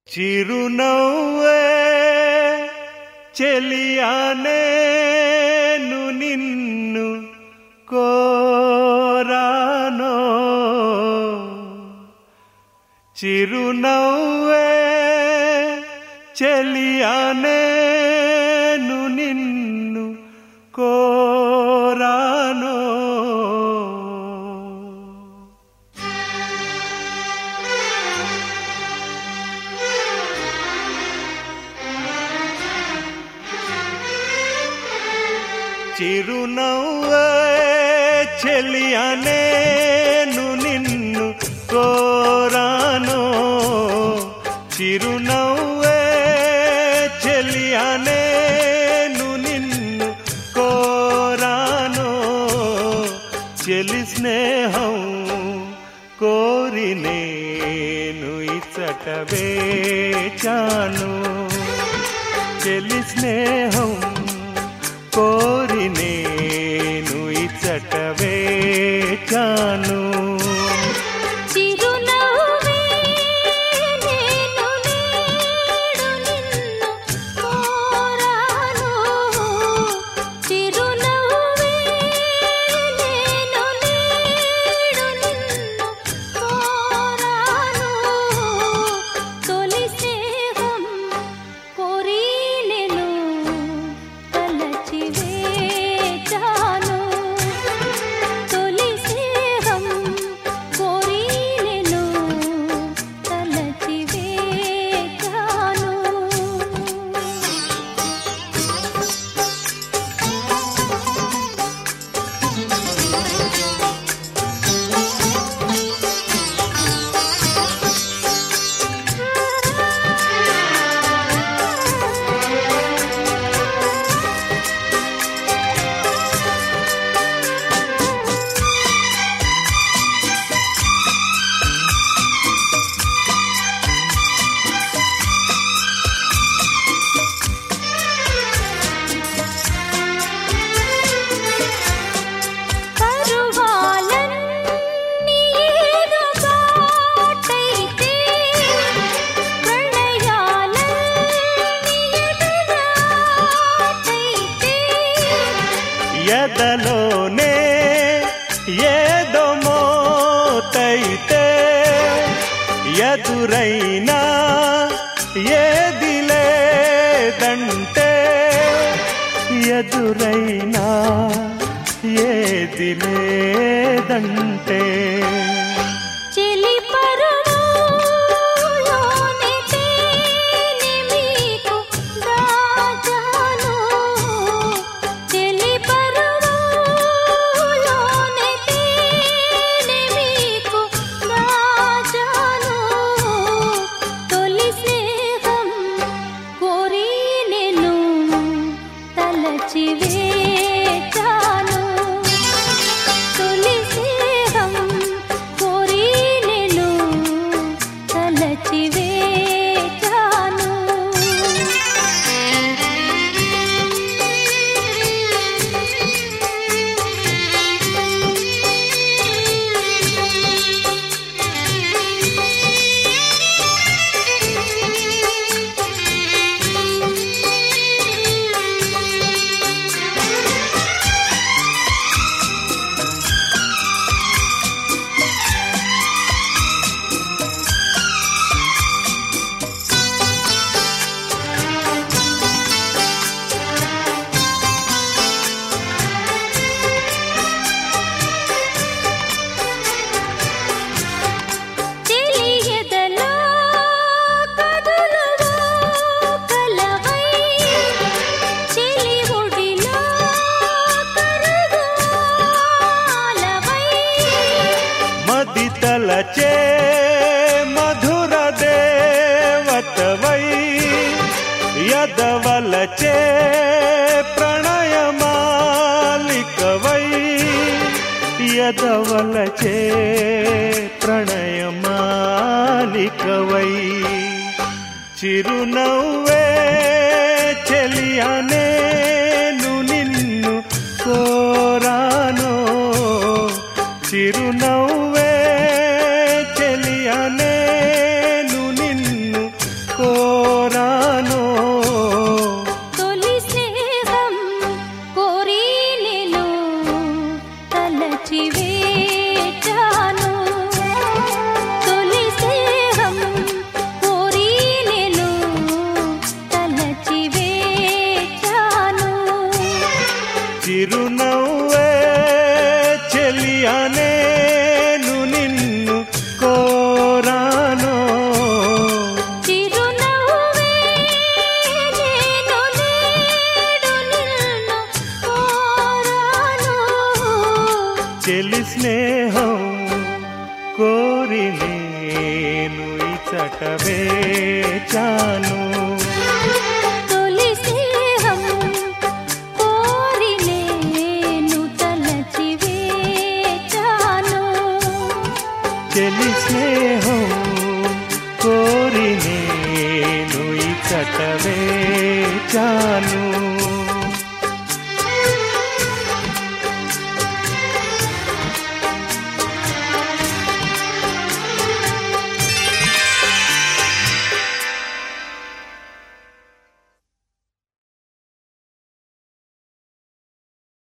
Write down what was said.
చిరునవ్వే చెలియానేను నిన్ను కోరానో చిరునవ్వే చెలియానేను నిన్ను కోరానో చిరునవ్వే చెలియానేను నిన్ను కోరాను చిరునవ్వే చెలియానేను నిన్ను కోరాను చెలి స్నేహం కోరి నేను ఇచ్చట వేచాను చెలి స్నేహం కోరి నేను ఇచ్చట వేచాను చిరునవ్వే నేను నేడు నిన్ను కోరాను చిరునవ్వే నేను నేడు నిన్ను కోరాను తొలి స్నేహం కోరి నేను తలచి వేచాను తొలి స్నేహం కోరి నేను తలచి వేచాను పరువాలన్నీ ఏదో బాటైతే ప్రణయాలన్నీ ఎదురాటైతే ఎదలోనే ఏదో మోతైతే ఎదురైనా ఏది లేదంటే ఎదురైనా ఏది లేదంటే చెలి పరువులోనే తేనె మీకు దాచాను చెలి పరువులోనే తేనె మీకు దాచాను తొలి స్నేహం కోరి నేను తలచి వేచాను తొలి స్నేహం కోరి నేను తలచి వేచాను తెలియదలో కదులువో కలవై చెలి ఒడిలో కరుగులవై మది తలచే మధుర దేవతవై యదవలచే ప్రణయమాలికవై యదవలచే ప్రణయమాలికవై చిరునవ్వే చెలియానేను నిన్ను కోరానో చిరునవ్వే చెలియానేను నిన్ను కో వేచాను తొలి స్నేహం కోరి నేను తలచి వేచాను చెలి స్నేహం కోరి నేను ఇచ్చట వేచాను